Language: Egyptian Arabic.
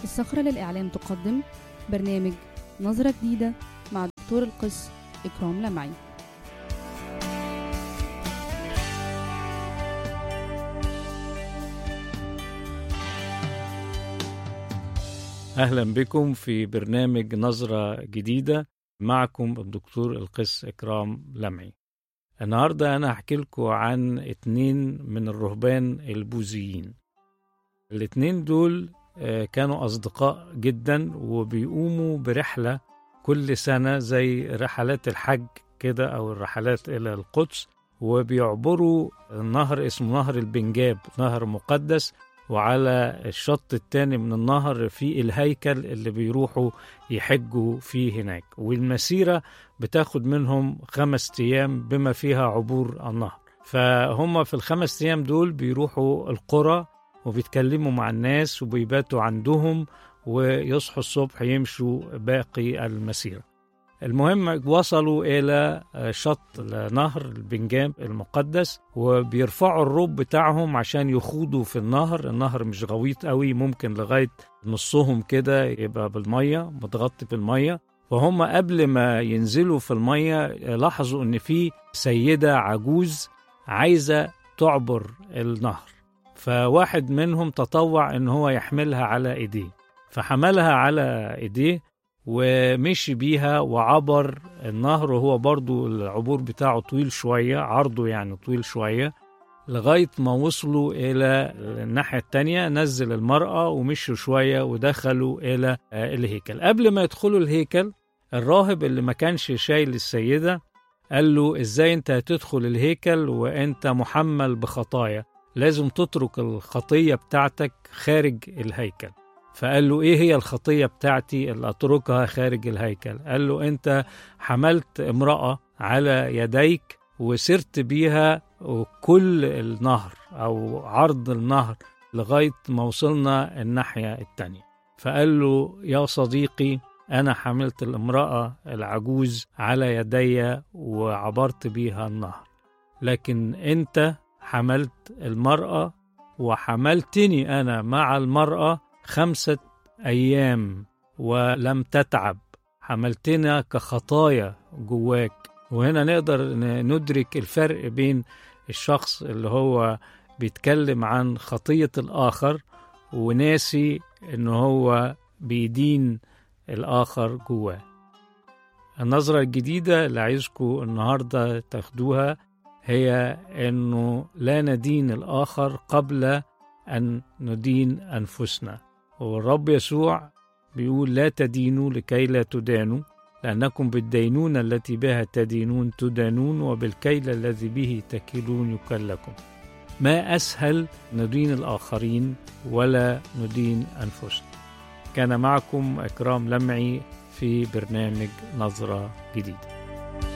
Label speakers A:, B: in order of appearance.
A: الصخرة للإعلام تقدم برنامج نظرة جديدة مع دكتور القس إكرام لمعي
B: أهلا بكم في برنامج نظرة جديدة معكم الدكتور القس إكرام لمعي النهاردة أنا هحكي لكم عن اتنين من الرهبان البوذيين الاتنين دول آه، كانوا أصدقاء جدا وبيقوموا برحلة كل سنة زي رحلات الحج كده أو الرحلات إلى القدس وبيعبروا نهر اسمه نهر البنجاب نهر مقدس وعلى الشط التاني من النهر في الهيكل اللي بيروحوا يحجوا فيه هناك والمسيرة بتاخد منهم خمس أيام بما فيها عبور النهر فهم في الخمس أيام دول بيروحوا القرى وبيتكلموا مع الناس وبيباتوا عندهم ويصحوا الصبح يمشوا باقي المسيرة المهم وصلوا إلى شط نهر البنجام المقدس وبيرفعوا الروب بتاعهم عشان يخوضوا في النهر النهر مش غويط قوي ممكن لغاية نصهم كده يبقى بالمية متغطي بالمية فهم قبل ما ينزلوا في المية لاحظوا إن في سيدة عجوز عايزة تعبر النهر فواحد منهم تطوع إن هو يحملها على إيديه فحملها على إيديه ومشي بيها وعبر النهر وهو برضو العبور بتاعه طويل شوية عرضه يعني طويل شوية لغاية ما وصلوا إلى الناحية التانية نزل المرأة ومشوا شوية ودخلوا إلى الهيكل قبل ما يدخلوا الهيكل الراهب اللي ما كانش شايل السيدة قال له إزاي أنت هتدخل الهيكل وأنت محمل بخطايا لازم تترك الخطية بتاعتك خارج الهيكل فقال له ايه هي الخطيه بتاعتي اللي اتركها خارج الهيكل قال له انت حملت امراه على يديك وسرت بيها كل النهر او عرض النهر لغايه ما وصلنا الناحيه التانيه فقال له يا صديقي انا حملت الامراه العجوز على يدي وعبرت بيها النهر لكن انت حملت المراه وحملتني انا مع المراه خمسة أيام ولم تتعب حملتنا كخطايا جواك وهنا نقدر ندرك الفرق بين الشخص اللي هو بيتكلم عن خطية الآخر وناسي إن هو بيدين الآخر جواه النظرة الجديدة اللي عايزكم النهاردة تاخدوها هي إنه لا ندين الآخر قبل أن ندين أنفسنا والرب يسوع بيقول لا تدينوا لكي لا تدانوا لأنكم بالدينونة التي بها تدينون تدانون وبالكيل الذي به تكلون يكل لكم ما أسهل ندين الآخرين ولا ندين أنفسنا كان معكم إكرام لمعي في برنامج نظرة جديدة